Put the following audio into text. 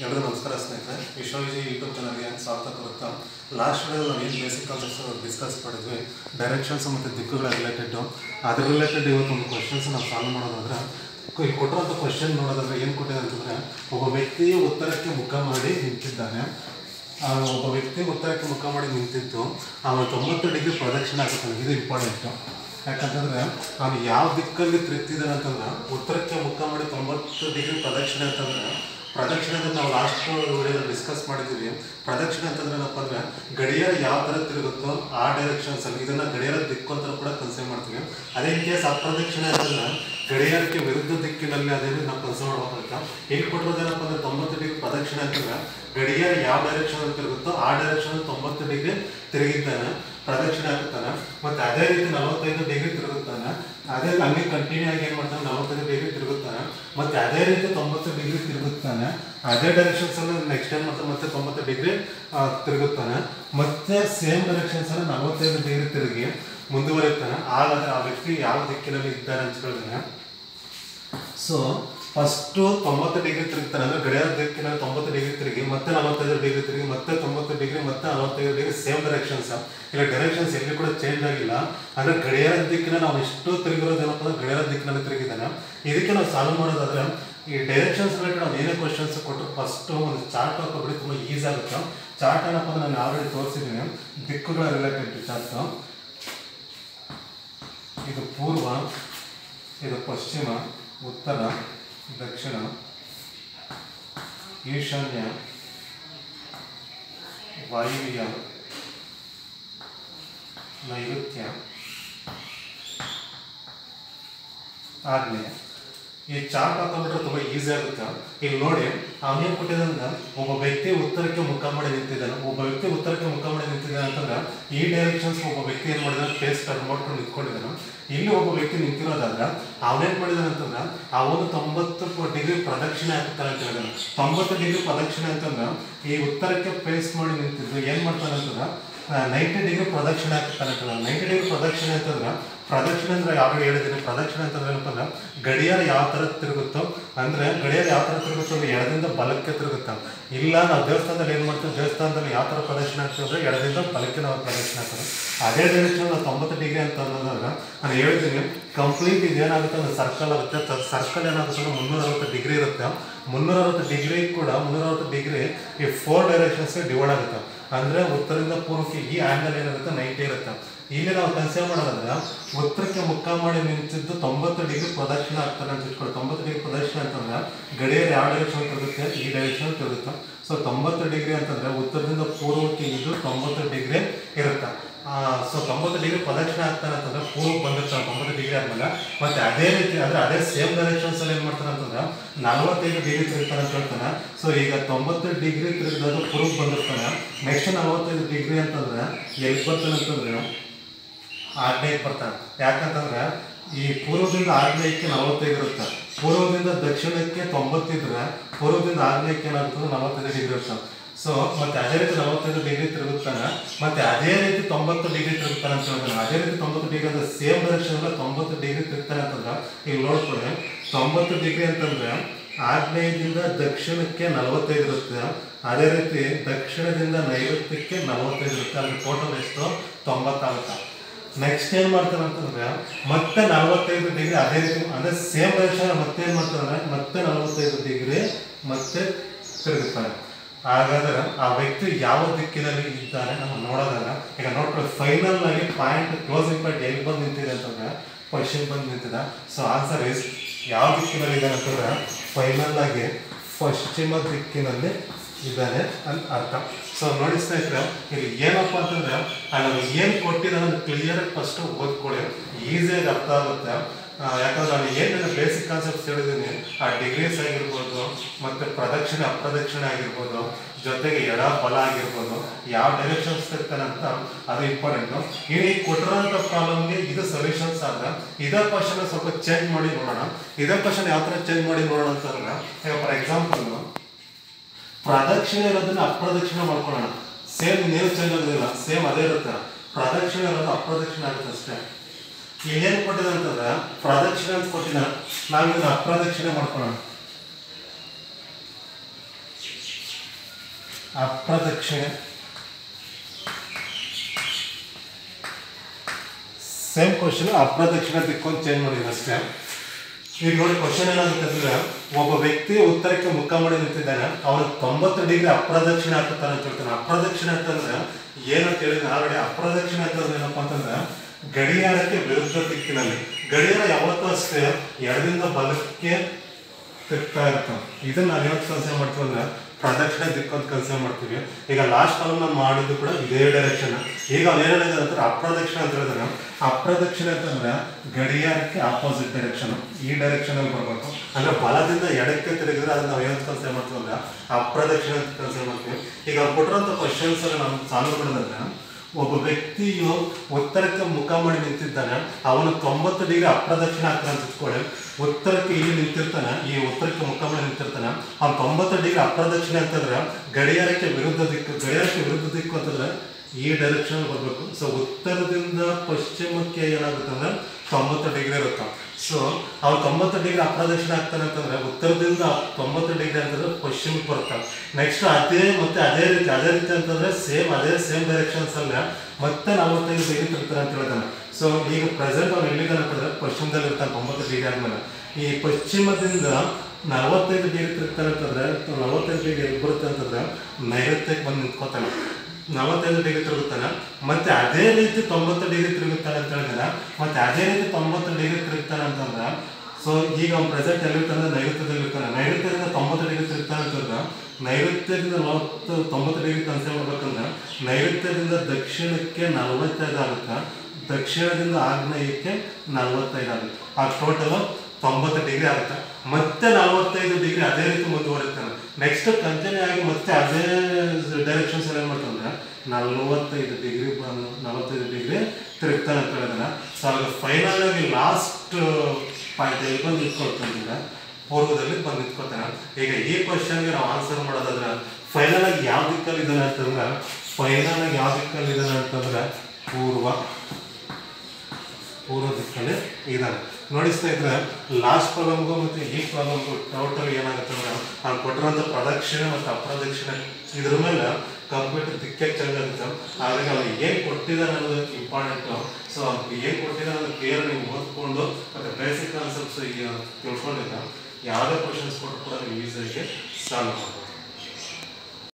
ಎಲ್ಲರಿಗೂ ನಮಸ್ಕಾರ ಸ್ನೇಹಿತರೆ ವಿಶ್ವವಿಜಿ ಯೂಟ್ಯೂಬ್ ಚಾನಲ್ಗೆ ಸ್ವಾಗತ ಕೋರುತ್ತಾ ಲಾಸ್ಟ್ ವಿಡಿಯೋ ನಾವು ಏನು ಬೇಸಿಕ್ ಕಾನ್ಸೆಪ್ಟ್ಸ್ ಡಿಸ್ಕಸ್ ಮಾಡಿದ್ವಿ ಡೈರೆಕ್ಷನ್ಸ್ ಮತ್ತು ದಿಕ್ಕುಗಳ ರಿಲೇಟೆಡ್ ಅದ್ರ ರಿಲೇಟೆಡ್ ಇವತ್ತು ಒಂದು ಕ್ವಶನ್ಸ್ ನಾವು ಸಾಲ್ವ್ ಮಾಡೋದಾದ್ರೆ ಕ- ಇಲ್ಲಿ ಕೊಟ್ಟಿರೋಂಥ ಕ್ವಶನ್ ನೋಡೋದಾದ್ರೆ ಏನು ಕೊಟ್ಟಿದೆ ಅಂತಂದರೆ ಒಬ್ಬ ವ್ಯಕ್ತಿ ಉತ್ತರಕ್ಕೆ ಮುಖ ಮಾಡಿ ನಿಂತಿದ್ದಾನೆ ಆ ಒಬ್ಬ ವ್ಯಕ್ತಿ ಉತ್ತರಕ್ಕೆ ಮುಖ ಮಾಡಿ ನಿಂತಿದ್ದು ಅವನು ತೊಂಬತ್ತು ಡಿಗ್ರಿ ಪ್ರದಕ್ಷಿಣೆ ಹಾಕುತ್ತಾನೆ ಇದು ಇಂಪಾರ್ಟೆಂಟು ಯಾಕಂತಂದ್ರೆ ಅವನು ಯಾವ ದಿಕ್ಕಲ್ಲಿ ತಿರುಗ್ತಿದ್ದಾನೆ ಅಂತಂದ್ರೆ ಉತ್ತರಕ್ಕೆ ಮುಖ ಮಾಡಿ ತೊಂಬತ್ತು ಡಿಗ್ರಿ ಪ್ರದಕ್ಷಿಣೆ ಅಂತಂದ್ರೆ ಪ್ರದಕ್ಷಿಣೆ ಅಂದ್ರೆ ನಾವು ಲಾಸ್ಟ್ ವಿಡಿಯೋದಲ್ಲಿ ಡಿಸ್ಕಸ್ ಮಾಡಿದ್ದೀವಿ ಪ್ರದಕ್ಷಿಣೆ ಅಂತಂದ್ರೆ ಏನಪ್ಪ ಅಂದ್ರೆ ಗಡಿಯಾರ ಯಾವ ಥರ ತಿರುಗುತ್ತೋ ಆ ಡೈರೆಕ್ಷನ್ಸ್ ಅಲ್ಲಿ ಇದನ್ನ ಗಡಿಯಾರ ದಿಕ್ಕು ಅಂತ ಕೂಡ ಕನ್ಸಿಡರ್ ಮಾಡ್ತೀವಿ ಅದೇ ಕೇಸ್ ಅಪ್ರದಕ್ಷಿಣೆ ಅಂತಂದ್ರೆ ಗಡಿಯಾರಕ್ಕೆ ವಿರುದ್ಧ ದಿಕ್ಕಿನಲ್ಲಿ ಅದೇ ನಾವು ಕನ್ಸಿಡರ್ ಮಾಡ್ಬೇಕಾಗುತ್ತೆ ಇಲ್ಲಿ ಕೊಟ್ಟಿರೋದೇನಪ್ಪ ಅಂದ್ರೆ ತೊಂಬತ್ತು ಡಿಗ್ರಿ ಪ್ರದಕ್ಷಿಣೆ ಅಂತಂದ್ರೆ ಗಡಿಯಾರ ಯಾವ ಡೈರೆಕ್ಷನ್ ಅಲ್ಲಿ ತಿರುಗುತ್ತೋ ಆ ಡೈರೆಕ್ಷನ್ ತೊಂಬತ್ತು ಡಿಗ್ರಿ ತಿರುಗಿದ್ದಾನೆ ಪ್ರದಕ್ಷಿಣೆ ಹಾಕುತ್ತಾನೆ ಮತ್ತೆ ಅದೇ ರೀತಿ ನಲವತ್ತೈದು ಡಿಗ್ರಿ ತಿರುಗುತ್ತಾನೆ ಅದೇ ಹಂಗೆ ಕಂಟಿನ್ಯೂ ಆಗಿ ಏನು ಮಾಡ್ತಾನೆ ನಲವತ್ತೈದು ಡಿಗ್ರಿ ತಿರುಗುತ್ತಾನೆ ಮತ್ತೆ ಅದೇ ರೀತಿ ತೊಂಬತ್ತು ಡಿಗ್ರಿ ತಿರುಗುತ್ತಾನೆ ಅದೇ ಡೈರೆಕ್ಷನ್ಸ್ ಅಲ್ಲಿ ನೆಕ್ಸ್ಟ್ ಏನ್ ಮಾಡ್ತಾನೆ ಮತ್ತೆ ತೊಂಬತ್ತು ಡಿಗ್ರಿ ತಿರುಗುತ್ತಾನೆ ಮತ್ತೆ ಸೇಮ್ ಡೈರೆಕ್ಷನ್ಸ್ ಅಲ್ಲಿ ನಲವತ್ತೈದು ಡಿಗ್ರಿ ತಿರುಗಿ ಮುಂದುವರಿತಾನೆ ಹಾಗಾದ್ರೆ ಆ ವ್ಯಕ್ತಿ ಯಾವ ದಿಕ್ಕಿನಲ್ಲಿ ಇದ್ದಾನೆ ಅಂತ ಹೇಳಿದ್ರೆ ಸೊ ಫಸ್ಟು ತೊಂಬತ್ತು ಡಿಗ್ರಿ ತಿರುಗ್ತಾನೆ ಅಂದ್ರೆ ಗಡಿಯಾರ ದಿಕ್ಕಿನಲ್ಲಿ ತೊಂಬತ್ತು ಡಿಗ್ರಿ ತಿರುಗಿ ಮತ್ತೆ ನಲವತ್ತೈದು ಡಿಗ್ರಿ ತಿರುಗಿ ಮತ್ತೆ ತೊಂಬತ್ತು ಡಿಗ್ರಿ ಮತ್ತೆ ನಲವತ್ತೈದು ಡಿಗ್ರಿ ಸೇಮ್ ಡೈರೆಕ್ಷನ್ಸ್ ಇಲ್ಲ ಡೈರೆಕ್ಷನ್ಸ್ ಎಲ್ಲಿ ಕೂಡ ಚೇಂಜ್ ಆಗಿಲ್ಲ ಅಂದ್ರೆ ಗಡಿಯಾರ ದಿಕ್ಕಿನ ನಾವು ಎಷ್ಟು ತಿರುಗಿರೋದೇನಪ್ಪ ಅಂದ್ರೆ ಗಡಿಯಾರ ದಿಕ್ಕಿನಲ್ಲಿ ತಿರುಗಿದ್ದಾನೆ ಇದಕ್ಕೆ ನಾವು ಸಾಲ್ವ್ ಮಾಡೋದಾದ್ರೆ ಈ ಡೈರೆಕ್ಷನ್ಸ್ ರಿಲೇಟೆಡ್ ನಾವು ಏನೇ ಕ್ವಶನ್ಸ್ ಕೊಟ್ಟರು ಫಸ್ಟ್ ಒಂದು ಚಾರ್ಟ್ ಹಾಕೋಬಿಡಿ ತುಂಬ ಈಸಿ ಆಗುತ್ತೆ ಚಾರ್ಟ್ ಏನಪ್ಪ ಅಂದ್ರೆ ನಾನು ಆಲ್ರೆಡಿ ತೋರಿಸಿದ್ದೀನಿ ದಿಕ್ಕುಗಳ ರಿಲೇಟೆಡ್ ಚಾರ್ಟ್ ಇದು ಪೂರ್ವ ಇದು ಪಶ್ಚಿಮ ಉತ್ತರ ದಕ್ಷಿಣ ಈಶಾನ್ಯ ವಾಯುವ್ಯ ನೈಋತ್ಯ ಆಗ್ನೇಯ ಈ ಚಾರ್ಟ್ ಹಾಕೊಂಡ್ಬಿಟ್ರೆ ತುಂಬ ಈಸಿ ಆಗುತ್ತೆ ಇಲ್ಲಿ ನೋಡಿ ಅವನೇನು ಕೊಟ್ಟಿದ್ದಾನೆ ಒಬ್ಬ ವ್ಯಕ್ತಿ ಉತ್ತರಕ್ಕೆ ಮುಖ ಮಾಡಿ ನಿಂತಿದ್ದಾನೆ ಒಬ್ಬ ವ್ಯಕ್ತಿ ಉತ್ತರಕ್ಕೆ ಮುಖ ಮಾಡಿ ನಿಂತಿದ್ದಾನೆ ಅಂತಂದ್ರೆ ಈ ಡೈರೆಕ್ಷನ್ಸ್ ಒಬ್ಬ ವ್ಯಕ್ತಿ ಏನು ಮಾಡಿದಾನೆ ಫೇಸ್ ಟರ್ನ್ ಮಾಡ್ಕೊಂಡು ನಿಂತ್ಕೊಂಡಿದ್ದಾನೆ ಇಲ್ಲಿ ಒಬ್ಬ ವ್ಯಕ್ತಿ ನಿಂತಿರೋದಾದ್ರೆ ಅವನೇನ್ ಮಾಡಿದಾನೆ ಅಂತಂದ್ರೆ ಅವನು ತೊಂಬತ್ತು ಡಿಗ್ರಿ ಪ್ರದಕ್ಷಿಣೆ ಹಾಕ್ತಾನೆ ಅಂತ ಹೇಳಿದಾನೆ ತೊಂಬತ್ತು ಡಿಗ್ರಿ ಪ್ರದಕ್ಷಿಣೆ ಅಂತಂದ್ರೆ ಈ ಉತ್ತರಕ್ಕೆ ಫೇಸ್ ಮಾಡಿ ನಿಂತಿದ್ದು ಏನ್ ಮಾಡ್ತಾನೆ ಅಂತಂದ್ರೆ ನೈಂಟಿ ಡಿಗ್ರಿ ಪ್ರದಕ್ಷಿಣೆ ಹಾಕ್ತಾನೆ ಅಂತಂದ್ರೆ ನೈಂಟಿ ಡಿಗ್ರಿ ಪ್ರದಕ್ಷಿಣೆ ಅಂತಂದ್ರೆ ಪ್ರದಕ್ಷಿಣೆ ಅಂದ್ರೆ ಯಾವ ಹೇಳಿದ್ದೀನಿ ಪ್ರದಕ್ಷಿಣೆ ಅಂತಂದ್ರೆ ಏನಪ್ಪ ಅಂದ್ರೆ ಗಡಿಯಾರ ಯಾವ ತರ ತಿರುಗುತ್ತೋ ಅಂದ್ರೆ ಗಡಿಯಾರ ಯಾವ ತರ ತಿರುಗುತ್ತೋ ಅಂದ್ರೆ ಎಡದಿಂದ ಬಲಕ್ಕೆ ತಿರುಗುತ್ತಾ ಇಲ್ಲ ನಾವು ದೇವಸ್ಥಾನದಲ್ಲಿ ಏನ್ ಮಾಡ್ತೀವಿ ದೇವಸ್ಥಾನದಲ್ಲಿ ಯಾವ ತರ ಪ್ರದಕ್ಷಿಣೆ ಆಗ್ತೀವಿ ಅಂದ್ರೆ ಎಡದಿಂದ ಬಲಕ್ಕೆ ನಾವು ಪ್ರದಕ್ಷಿಣೆ ಆಗ್ತದೆ ಅದೇ ಡೈರೆಕ್ಷನ್ ನಾವು ತೊಂಬತ್ತು ಡಿಗ್ರಿ ಅಂತ ಅನ್ನೋದಾಗ ನಾನು ಹೇಳಿದ್ದೀನಿ ಕಂಪ್ಲೀಟ್ ಇದೇನಾಗುತ್ತೆ ಅಂದ್ರೆ ಸರ್ಕಲ್ ಆಗುತ್ತೆ ಸರ್ಕಲ್ ಏನಾಗುತ್ತೆ ಅಂದ್ರೆ ಮುನ್ನೂರ ಅರವತ್ತು ಡಿಗ್ರಿ ಇರುತ್ತೆ ಮುನ್ನೂರ ಅರವತ್ತು ಡಿಗ್ರಿ ಕೂಡ ಮುನ್ನೂರ ಅರವತ್ತು ಡಿಗ್ರಿ ಈ ಫೋರ್ ಡೈರೆಕ್ಷನ್ಸ್ಗೆ ಡಿವೈಡ್ ಆಗುತ್ತೆ ಅಂದ್ರೆ ಉತ್ತರದಿಂದ ಪೂರ್ವಕ್ಕೆ ಈ ಆಂಗಲ್ ಏನಿರುತ್ತೆ ನೈಂಟಿ ಇರುತ್ತೆ ಇಲ್ಲಿ ನಾವು ಕನ್ಸಿಡರ್ ಮಾಡೋದಾದ್ರೆ ಉತ್ತರಕ್ಕೆ ಮುಖ ಮಾಡಿ ನಿಂತಿದ್ದು ತೊಂಬತ್ತು ಡಿಗ್ರಿ ಪ್ರದಕ್ಷಿಣೆ ಆಗ್ತಾನೆ ಅಂತ ಇಟ್ಕೊಳ್ಳಿ ತೊಂಬತ್ತು ಡಿಗ್ರಿ ಪ್ರದಕ್ಷಿಣೆ ಅಂತಂದ್ರೆ ಗಡಿಯಾರ ಯಾವ ಡೈರೆಕ್ಷನ್ ತಿರುಗುತ್ತೆ ಈ ಡೈರೆಕ್ಷನ್ ತಿರುಗುತ್ತೆ ಸೊ ತೊಂಬತ್ತು ಡಿಗ್ರಿ ಅಂತಂದ್ರೆ ಉತ್ತರದಿಂದ ಪೂರ್ವಕ್ಕೆ ಇದು ತೊಂಬತ್ತು ಡಿಗ್ರಿ ಇರುತ್ತೆ ಸೊ ತೊಂಬತ್ತು ಡಿಗ್ರಿ ಪ್ರದಕ್ಷಿಣೆ ಆಗ್ತಾನೆ ಅಂತಂದ್ರೆ ಪೂರ್ವಕ್ಕೆ ಬಂದಿರ್ತಾನೆ ತೊಂಬತ್ತು ಡಿಗ್ರಿ ಆದ್ಮೇಲೆ ಮತ್ತೆ ಅದೇ ರೀತಿ ಅಂದ್ರೆ ಅದೇ ಸೇಮ್ ಡೈರೆಕ್ಷನ್ಸ್ ಅಲ್ಲಿ ಏನ್ ಮಾಡ್ತಾನೆ ಅಂತಂದ್ರೆ ನಲವತ್ತೈದು ಡಿಗ್ರಿ ತಿರುಗ್ತಾನೆ ಅಂತ ಹೇಳ್ತಾನೆ ಸೊ ಈಗ ತೊಂಬತ್ತು ಡಿಗ್ರಿ ತಿರುಗಿದಾಗ ಪೂರ್ವಕ್ಕೆ ಬಂದಿರ್ತಾನೆ ನೆಕ್ಸ್ಟ್ ನಲವತ್ತೈದು ಡಿಗ್ರಿ ಅಂತಂದ್ರೆ ಎಲ್ಲಿ ಬರ್ತಾನೆ ಅಂತಂದ್ರೆ ಆಗ್ನೇಯಕ್ಕೆ ಬರ್ತಾನೆ ಯಾಕಂತಂದ್ರೆ ಈ ಪೂರ್ವದಿಂದ ಆಗ್ನೇಯಕ್ಕೆ ನಲವತ್ತೈದು ಇರುತ್ತೆ ಪೂರ್ವದಿಂದ ದಕ್ಷಿಣಕ್ಕೆ ತೊಂಬತ್ತಿದ್ರೆ ಪೂರ್ವದಿಂದ ಆಗ್ನೇಯಕ್ಕೆ ಏನಾಗ್ತದೆ ನಲವತ್ತೈದು ಡಿಗ್ರಿ ಇರುತ್ತೆ ಸೊ ಮತ್ತೆ ಅದೇ ರೀತಿ ನಲವತ್ತೈದು ಡಿಗ್ರಿ ತಿರುಗುತ್ತಾನೆ ಮತ್ತೆ ಅದೇ ರೀತಿ ತೊಂಬತ್ತು ಡಿಗ್ರಿ ತಿರುಗುತ್ತಾನೆ ಅಂತ ಹೇಳ್ತಾನೆ ಅದೇ ರೀತಿ ತೊಂಬತ್ತು ಡಿಗ್ರಿ ಅಂದ್ರೆ ಸೇಮ್ ಡೈರೆಕ್ಷನ್ ಅಲ್ಲ ತೊಂಬತ್ತು ಡಿಗ್ರಿ ತಿರುಗ್ತಾನೆ ಅಂತಂದ್ರೆ ಈಗ ನೋಡ್ಕೊಳ್ಳಿ ತೊಂಬತ್ತು ಡಿಗ್ರಿ ಅಂತಂದ್ರೆ ಆಗ್ನೇಯದಿಂದ ದಕ್ಷಿಣಕ್ಕೆ ನಲವತ್ತೈದು ಇರುತ್ತೆ ಅದೇ ರೀತಿ ದಕ್ಷಿಣದಿಂದ ನೈಋತ್ಯಕ್ಕೆ ನಲವತ್ತೈದು ಇರುತ್ತೆ ಅಲ್ಲಿ ಟೋಟಲ್ ಎಷ್ಟು ತೊಂಬತ್ತಾಗುತ್ತೆ ನೆಕ್ಸ್ಟ್ ಏನ್ ಮಾಡ್ತಾನೆ ಅಂತಂದ್ರೆ ಮತ್ತೆ ನಲವತ್ತೈದು ಡಿಗ್ರಿ ಅದೇ ರೀತಿ ಅಂದ್ರೆ ಸೇಮ್ ಡೈರೆಕ್ಷನ್ ಮತ್ತೆ ಏನ್ ಮಾಡ್ತಾನೆ ಮತ್ತೆ ನಲವತ್ತೈದು ಡಿಗ್ರಿ ಮತ್ತೆ ತಿರುಗುತ್ತಾನೆ ಹಾಗಾದ್ರೆ ಆ ವ್ಯಕ್ತಿ ಯಾವ ದಿಕ್ಕಿನಲ್ಲಿ ಇದ್ದಾನೆ ನಾವು ನೋಡೋದಾಗ ಈಗ ನೋಡ್ಕೊಳ್ಳಿ ಫೈನಲ್ ಆಗಿ ಪಾಯಿಂಟ್ ಕ್ಲೋಸಿಂಗ್ ಪಾಯಿಂಟ್ ಎಲ್ಲಿ ಬಂದು ನಿಂತಿದೆ ಅಂತಂದ್ರೆ ಪಶ್ಚಿಮ ಬಂದು ನಿಂತಿದೆ ಸೊ ಆನ್ಸರ್ ಇಸ್ ಯಾವ ದಿಕ್ಕಿನಲ್ಲಿ ಇದ್ದಾನೆ ಅಂತಂದ್ರೆ ಫೈನಲ್ ಆಗಿ ಪಶ್ಚಿಮ ದಿಕ್ಕಿನಲ್ಲಿ ಇದ್ದಾನೆ ಅಂತ ಅರ್ಥ ಸೊ ನೋಡಿ ಸ್ನೇಹಿತರೆ ಇಲ್ಲಿ ಏನಪ್ಪ ಅಂತಂದ್ರೆ ಆ ನಮಗೆ ಏನು ಕೊಟ್ಟಿದ್ದಾನೆ ಕ್ಲಿಯರ್ ಫಸ್ಟ್ ಓದ್ಕೊಳ್ಳಿ ಈಸಿಯಾಗಿ ಅರ್ಥ ಆಗುತ್ತೆ ಆ, ಯಾಕಂದ್ರೆ ನಾನು ಏನು ಬೇಸಿಕ್ ಕಾನ್ಸೆಪ್ಟ್ಸ್ ಹೇಳಿದ್ದೀನಿ ಆ ಡಿಗ್ರೀಸ್ ಆಗಿರ್ಬೋದು ಮತ್ತೆ ಪ್ರದಕ್ಷಿಣೆ ಅಪ್ರದಕ್ಷಿಣೆ ಆಗಿರ್ಬೋದು ಜೊತೆಗೆ ಎಡ ಬಲ ಆಗಿರ್ಬೋದು ಯಾವ ಡೈರೆಕ್ಷನ್ಸ್ ಇರ್ತಾನೆ ಅಂತ ಅದು ಇಂಪಾರ್ಟೆಂಟು ಇನ್ನು ಕೊಟ್ಟಿರೋಂಥ ಪ್ರಾಬ್ಲಮ್ಗೆ ಇದು ಸೊಲ್ಯೂಷನ್ಸ್ ಆದ್ರೆ ಇದೇ ಕ್ವಶನ್ ಸ್ವಲ್ಪ ಚೇಂಜ್ ಮಾಡಿ ನೋಡೋಣ ಇದೇ ಕ್ವಶನ್ ಯಾವ ಥರ ಚೇಂಜ್ ಮಾಡಿ ನೋಡೋಣ ಅಂತಂದ್ರೆ ಈಗ ಫಾರ್ ಎಕ್ಸಾಂಪಲ್ ಪ್ರದಕ್ಷಿಣೆ ಇರೋದನ್ನ ಅಪ್ರದಕ್ಷಿಣೆ ಮಾಡ್ಕೊಳ್ಳೋಣ ಸೇಮ್ ಇನ್ನೇನು ಚೇಂಜ್ ಆಗೋದಿಲ್ಲ ಸೇಮ್ ಅದೇ ಇರುತ್ತೆ ಪ್ರದಕ್ಷಿಣೆ ಇರೋದು ಅಪ್ರದಕ್ಷಿಣೆ ಆಗುತ್ತೆ ಅಷ್ಟೇ ಏನು ಕೊಟ್ಟಿದೆ ಅಂತಂದ್ರೆ ಪ್ರದಕ್ಷಿಣೆ ಅಂತ ಕೊಟ್ಟಿಲ್ಲ ನಾವು ಇದನ್ನ ಅಪ್ರದಕ್ಷಿಣೆ ಮಾಡ್ಕೊಳ್ಳೋಣ ಅಪ್ರದಕ್ಷಿಣೆ ಸೇಮ್ ಕ್ವಶನ್ ಅಪ್ರದಕ್ಷಿಣ ದಿಕ್ಕೊಂದು ಚೇಂಜ್ ಮಾಡಿದ್ರು ಅಷ್ಟೇ ಈಗ ನೋಡಿ ಕ್ವಶನ್ ಏನಾಗುತ್ತೆ ಅಂದ್ರೆ ಒಬ್ಬ ವ್ಯಕ್ತಿ ಉತ್ತರಕ್ಕೆ ಮುಖ ಮಾಡಿ ನಿಂತಿದ್ದಾನೆ ಅವನು ತೊಂಬತ್ತು ಡಿಗ್ರಿ ಅಪ್ರದಕ್ಷಿಣೆ ಹಾಕುತ್ತಾನೆ ಅಂತ ಹೇಳ್ತಾನೆ ಅಪ್ರದಕ್ಷಿಣೆ ಅಂತಂದ್ರೆ ಏನಂತ ಹೇಳಿದ್ರೆ ಆಲ್ರೆಡಿ ಅಪ್ರದಕ್ಷಿಣೆ ಅಂತಂದ್ರೆ ಏನಪ್ಪ ಅಂತಂದ್ರೆ ಗಡಿಯಾರಕ್ಕೆ ವಿರುದ್ಧ ದಿಕ್ಕಿನಲ್ಲಿ ಗಡಿಯಾರ ಯಾವತ್ತೂ ಅಷ್ಟೇ ಎಡದಿಂದ ಬಲಕ್ಕೆ ತಿರ್ಗ್ತಾ ಇರ್ತಾನೆ ಇದನ್ನ ನಾವು ಯಾವತ್ತು ಕನ್ಸಿಡರ್ ಮಾಡ್ತೀವಿ ಅಂದ್ರೆ ಪ್ರದಕ್ಷಿಣೆ ದಿಕ್ಕು ಅಂತ ಕನ್ಸಿಡರ್ ಮಾಡ್ತೀವಿ ಈಗ ಲಾಸ್ಟ್ ಕಾಲ ನಾವು ಮಾಡಿದ್ದು ಕೂಡ ಇದೇ ಡೈರೆಕ್ಷನ್ ಈಗ ಅವ್ನು ಏನು ಹೇಳಿದಾರೆ ಅಂದ್ರೆ ಅಪ್ರದಕ್ಷಿಣೆ ಅಂತ ಹೇಳಿದ್ರೆ ಅಪ್ರದಕ್ಷಿಣೆ ಅಂತಂದ್ರೆ ಗಡಿಯಾರಕ್ಕೆ ಆಪೋಸಿಟ್ ಡೈರೆಕ್ಷನ್ ಈ ಡೈರೆಕ್ಷನ್ ಅಲ್ಲಿ ಬರಬೇಕು ಅಂದ್ರೆ ಬಲದಿಂದ ಎಡಕ್ಕೆ ತಿರುಗಿದ್ರೆ ಅದನ್ನ ನಾವು ಏನಂತ ಕನ್ಸಿಡರ್ ಮಾಡ್ತೀವಿ ಅಂದ್ರೆ ಅಪ್ರದಕ್ಷಿಣೆ ಅಂತ ಕನ್ಸಿಡರ್ ಮಾಡ್ತೀವಿ ಈಗ ಅವ್ರು ಕೊಟ್ಟಿರೋಂಥ ಕ್ವಶನ್ಸ್ ಅಲ್ಲಿ ನಾವು ಸಾಲ್ವ್ ಮಾಡೋದಂದ್ರೆ ಒಬ್ಬ ವ್ಯಕ್ತಿಯು ಉತ್ತರಕ್ಕೆ ಮುಖ ಮಾಡಿ ನಿಂತಿದ್ದಾನೆ ಅವನು ತೊಂಬತ್ತು ಡಿಗ್ರಿ ಅಪ್ರದಕ್ಷಿಣೆ ಆಗ್ತಾನೆ ಅಂತ ಇಟ್ಕೊಳ್ಳಿ ಉತ್ತರಕ್ಕೆ ಇಲ್ಲಿ ನಿಂತಿರ್ತಾನೆ ಈ ಉತ್ತರಕ್ಕೆ ಮುಖ ಮಾಡಿ ನಿಂತಿರ್ತಾನೆ ಅವ್ನು ತೊಂಬತ್ತು ಡಿಗ್ರಿ ಅಪ್ರದಕ್ಷಿಣೆ ಅಂತಂದ್ರೆ ಗಡಿಯಾರಕ್ಕೆ ವಿರುದ್ಧ ದಿಕ್ಕು ಗಡಿಯಾರಕ್ಕೆ ವಿರುದ್ಧ ದಿಕ್ಕು ಅಂತಂದ್ರೆ ಈ ಡೈರೆಕ್ಷನ್ ಬರಬೇಕು ಸೊ ಉತ್ತರದಿಂದ ಪಶ್ಚಿಮಕ್ಕೆ ಏನಾಗುತ್ತೆ ಅಂದ್ರೆ ತೊಂಬತ್ತು ಡಿಗ್ರಿ ಇರುತ್ತೆ ಸೊ ಅವ್ನು ತೊಂಬತ್ತು ಡಿಗ್ರಿ ಅಪ್ರದಕ್ಷಿಣೆ ಆಗ್ತಾನೆ ಅಂತಂದ್ರೆ ಉತ್ತರದಿಂದ ತೊಂಬತ್ತು ಡಿಗ್ರಿ ಅಂತಂದ್ರೆ ಪಶ್ಚಿಮಕ್ಕೆ ಬರ್ತಾನೆ ನೆಕ್ಸ್ಟ್ ಅದೇ ಮತ್ತೆ ಅದೇ ರೀತಿ ಅದೇ ರೀತಿ ಅಂತಂದ್ರೆ ಸೇಮ್ ಅದೇ ಸೇಮ್ ಡೈರೆಕ್ಷನ್ಸ್ ಅಲ್ಲ ಮತ್ತೆ ನಲವತ್ತೈದು ಡಿಗ್ರಿ ತಿರ್ತಾನೆ ಅಂತ ಹೇಳ್ತಾನೆ ಸೊ ಈಗ ಪ್ರೆಸೆಂಟ್ ಅವ್ನು ಎಲ್ಲಿದ್ದಾನೆ ಅಂತಂದ್ರೆ ಪಶ್ಚಿಮದಲ್ಲಿ ಇರ್ತಾನೆ ತೊಂಬತ್ತು ಡಿಗ್ರಿ ಆದ್ಮೇಲೆ ಈ ಪಶ್ಚಿಮದಿಂದ ನಲವತ್ತೈದು ಡಿಗ್ರಿ ತಿರ್ತಾನೆ ಅಂತಂದ್ರೆ ನಲವತ್ತೈದು ಡಿಗ್ರಿ ಎಲ್ಲಿ ಬರುತ್ತೆ ಅಂತಂದ್ರೆ ನೈಋತ್ಯಕ್ಕೆ ಬಂದು ನಿಂತ್ಕೋತಾನೆ ನಲವತ್ತೈದು ಡಿಗ್ರಿ ತಿರುಗುತ್ತಾನೆ ಮತ್ತೆ ಅದೇ ರೀತಿ ತೊಂಬತ್ತು ಡಿಗ್ರಿ ತಿರುಗುತ್ತಾನೆ ಅಂತ ಹೇಳಿದ್ರೆ ಮತ್ತೆ ಅದೇ ರೀತಿ ತೊಂಬತ್ತು ಡಿಗ್ರಿ ತಿರುಗ್ತಾನೆ ಅಂತಂದ್ರೆ ಸೊ ಈಗ ಅವ್ನು ಪ್ರೆಸೆಂಟ್ ಎಲ್ಲಿರ್ತಾನೆ ನೈಋತ್ಯದಲ್ಲಿ ಇರ್ತಾನೆ ನೈಋತ್ಯದಿಂದ ತೊಂಬತ್ತು ಡಿಗ್ರಿ ತಿರುಗ್ತಾನೆ ಅಂತಂದ್ರೆ ನೈಋತ್ಯದಿಂದ ನಲವತ್ತು ತೊಂಬತ್ತು ಡಿಗ್ರಿ ಕನ್ಸಿಡರ್ ಮಾಡ್ಬೇಕಂದ್ರೆ ನೈಋತ್ಯದಿಂದ ದಕ್ಷಿಣಕ್ಕೆ ನಲವತ್ತೈದು ಆಗುತ್ತೆ ದಕ್ಷಿಣದಿಂದ ಆಗ್ನೇಯಕ್ಕೆ ನಲವತ್ತೈದು ಆಗುತ್ತೆ ಆ ಟೋಟಲ್ ತೊಂಬತ್ತು ಡಿಗ್ರಿ ಆಗುತ್ತೆ ಮತ್ತೆ ನಲವತ್ತೈದು ಡಿಗ್ರಿ ಅದೇ ರೀತಿ ಮುಂದುವರಿತಾನೆ ನೆಕ್ಸ್ಟ್ ಕಂಟಿನ್ಯೂ ಆಗಿ ಮತ್ತೆ ಅದೇ ಡೈರೆಕ್ಷನ್ಸ್ ಏನು ಮಾಡ್ತಾನೆ ನಲವತ್ತೈದು ಡಿಗ್ರಿ ಬಂದು ನಲವತ್ತೈದು ಡಿಗ್ರಿ ತಿರುಗ್ತಾನೆ ಅಂತ ಹೇಳಿದ್ರೆ ಸೊ ಅವಾಗ ಫೈನಲ್ ಆಗಿ ಲಾಸ್ಟ್ ಪಾಯಿಂಟ್ ಎಲ್ಲಿ ಬಂದು ನಿಂತ್ಕೊಳ್ತಾನೆ ಪೂರ್ವದಲ್ಲಿ ಬಂದು ನಿಂತ್ಕೊತಾನೆ ಈಗ ಈ ಕ್ವಶನ್ಗೆ ನಾವು ಆನ್ಸರ್ ಮಾಡೋದಾದ್ರೆ ಫೈನಲ್ ಆಗಿ ಯಾವ ದಿಕ್ಕಲ್ಲಿ ಇದ್ದಾನೆ ಅಂತಂದ್ರೆ ಫೈನಲ್ ಆಗಿ ಯಾವ ದಿಕ್ಕಲ್ಲಿ ಇದ್ದಾನೆ ಅಂತಂದ್ರೆ ಪೂರ್ವ ಪೂರ್ವ ದಿಕ್ಕಲ್ಲಿ ಇದ್ದಾನೆ ನೋಡಿ ಸ್ನೇಹಿತರೆ ಲಾಸ್ಟ್ ಪ್ರಾಬ್ಲಮ್ಗೂ ಮತ್ತು ಈ ಪ್ರಾಬ್ಲಮ್ಗೂ ಟೋಟಲ್ ಏನಾಗುತ್ತೆ ಅಂದ್ರೆ ನಾನು ಕೊಟ್ಟಿರೋಂಥ ಪ್ರದಕ್ಷಿಣೆ ಮತ್ತು ಅಪ್ರದಕ್ಷಿಣೆ ಇದ್ರ ಮೇಲೆ ಕಂಪ್ಯೂಟರ್ ದಿಕ್ಕೆ ಚೇಂಜ್ ಆಗುತ್ತೆ ಹಾಗಾಗಿ ಅವ್ನು ಏನು ಕೊಟ್ಟಿದ್ದಾನೆ ಅನ್ನೋದು ಇಂಪಾರ್ಟೆಂಟು ಸೊ ಅವ್ನು ಏನು ಕೊಟ್ಟಿದ್ದಾನೆ ಅನ್ನೋದು ಕ್ಲಿಯರ್ ನೀವು ಓದ್ಕೊಂಡು ಮತ್ತು ಬೇಸಿಕ್ ಕಾನ್ಸೆಪ್ಟ್ಸ್ ಈಗ ತಿಳ್ಕೊಂಡಿದ್ದ ಯಾವುದೇ ಕ್ವಶನ್ಸ್ ಕೊಟ್ಟರು ಕೂಡ ನೀವು ಈಸಿಯಾಗಿ ಸಾಲ್ವ್ ಮಾಡ್ಬೋದು